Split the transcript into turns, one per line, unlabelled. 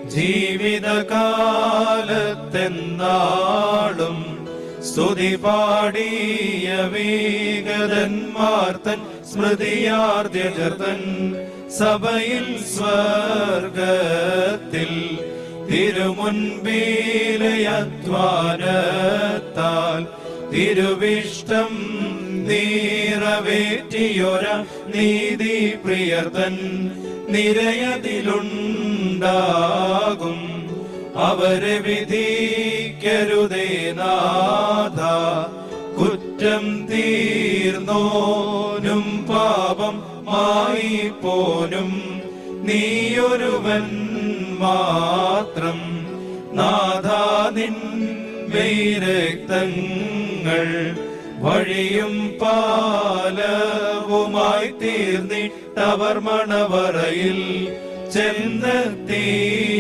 ജീവിതകാലത്തെന്നാളും സ്തുതി പാടിയ വീഗതന്മാർത്തൻ സ്മൃതിയാർദ്യജർത്തൻ സഭയിൽ സ്വർഗത്തിൽ തിരുമുൻപീലയധ്വാനത്താൽ തിരുവിഷ്ടം നീറവേറ്റിയൊര നീതി പ്രിയർത്തൻ നിരയതിലുണ്ടാകും അവരെ വിധിക്കരുതേ നാഥ കുറ്റം തീർന്നോനും പാപം മായിപ്പോനും നീയൊരുവൻ മാത്രം നാഥ നിൻ രക്തങ്ങൾ വഴിയും പാലവുമായി തീർന്നിട്ടവർ മണവറയിൽ ചെന്നെത്തി